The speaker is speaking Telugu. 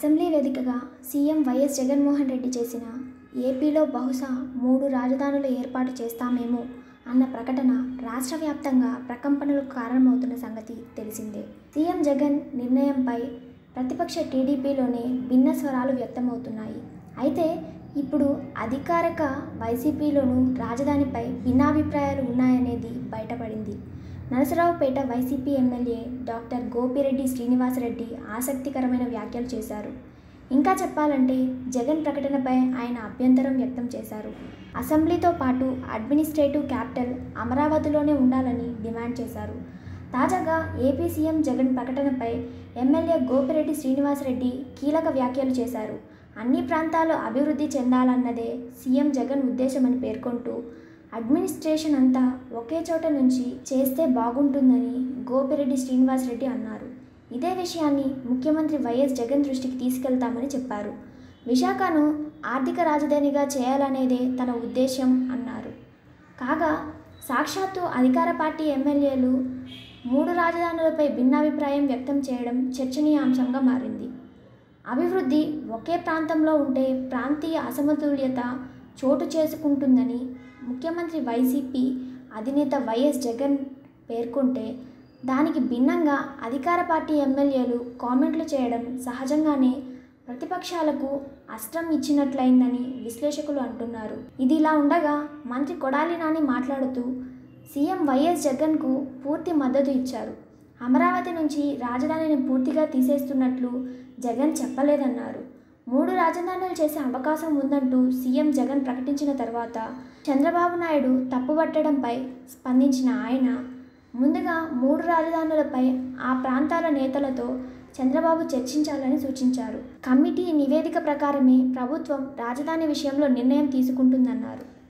అసెంబ్లీ వేదికగా సీఎం వైఎస్ జగన్మోహన్ రెడ్డి చేసిన ఏపీలో బహుశా మూడు రాజధానులు ఏర్పాటు చేస్తామేమో అన్న ప్రకటన రాష్ట్ర వ్యాప్తంగా ప్రకంపనలకు కారణమవుతున్న సంగతి తెలిసిందే సీఎం జగన్ నిర్ణయంపై ప్రతిపక్ష టీడీపీలోనే భిన్న స్వరాలు వ్యక్తమవుతున్నాయి అయితే ఇప్పుడు అధికారిక వైసీపీలోనూ రాజధానిపై భిన్నాభిప్రాయాలు ఉన్నాయనేది బయటపడింది Narasaraopet YCP MLA doctor Gopireddy Srinivasa Reddy ఆసక్తికరమైన వ్యాఖ్యలు చేశారు ఇంకా చెప్పాలంటే జగన్ ప్రకటనపై ఆయన అభ్యంతరం వ్యక్తం చేశారు అసెంబ్లీతో పాటు అడ్మినిస్ట్రేటివ్ క్యాపిటల్ అమరావతిలోనే ఉండాలని డిమాండ్ చేశారు తాజాగా ఏపీ సీఎం జగన్ ప్రకటనపై ఎమ్మెల్యే గోపిరెడ్డి శ్రీనివాసరెడ్డి కీలక వ్యాఖ్యలు చేశారు అన్ని ప్రాంతాలు అభివృద్ధి చెందాలన్నదే సీఎం జగన్ ఉద్దేశమని పేర్కొంటూ అడ్మినిస్ట్రేషన్ అంతా ఒకే చోట నుంచి చేస్తే బాగుంటుందని గోపిరెడ్డి శ్రీనివాసరెడ్డి అన్నారు ఇదే విషయాన్ని ముఖ్యమంత్రి వైఎస్ జగన్ దృష్టికి తీసుకెళ్తామని చెప్పారు విశాఖను ఆర్థిక రాజధానిగా చేయాలనేదే తన ఉద్దేశం అన్నారు కాగా సాక్షాత్తు అధికార పార్టీ ఎమ్మెల్యేలు మూడు రాజధానులపై భిన్నాభిప్రాయం వ్యక్తం చేయడం చర్చనీయాంశంగా మారింది అభివృద్ధి ఒకే ప్రాంతంలో ఉంటే ప్రాంతీయ అసమతుల్యత చోటు చేసుకుంటుందని ముఖ్యమంత్రి వైసీపీ అధినేత వైఎస్ జగన్ పేర్కొంటే దానికి భిన్నంగా అధికార పార్టీ ఎమ్మెల్యేలు కామెంట్లు చేయడం సహజంగానే ప్రతిపక్షాలకు అస్త్రం ఇచ్చినట్లయిందని విశ్లేషకులు అంటున్నారు ఇది ఇలా ఉండగా మంత్రి కొడాలి నాని మాట్లాడుతూ సీఎం వైఎస్ జగన్కు పూర్తి మద్దతు ఇచ్చారు అమరావతి నుంచి రాజధానిని పూర్తిగా తీసేస్తున్నట్లు జగన్ చెప్పలేదన్నారు మూడు రాజధానులు చేసే అవకాశం ఉందంటూ సీఎం జగన్ ప్రకటించిన తర్వాత చంద్రబాబు నాయుడు తప్పుపట్టడంపై స్పందించిన ఆయన ముందుగా మూడు రాజధానులపై ఆ ప్రాంతాల నేతలతో చంద్రబాబు చర్చించాలని సూచించారు కమిటీ నివేదిక ప్రకారమే ప్రభుత్వం రాజధాని విషయంలో నిర్ణయం తీసుకుంటుందన్నారు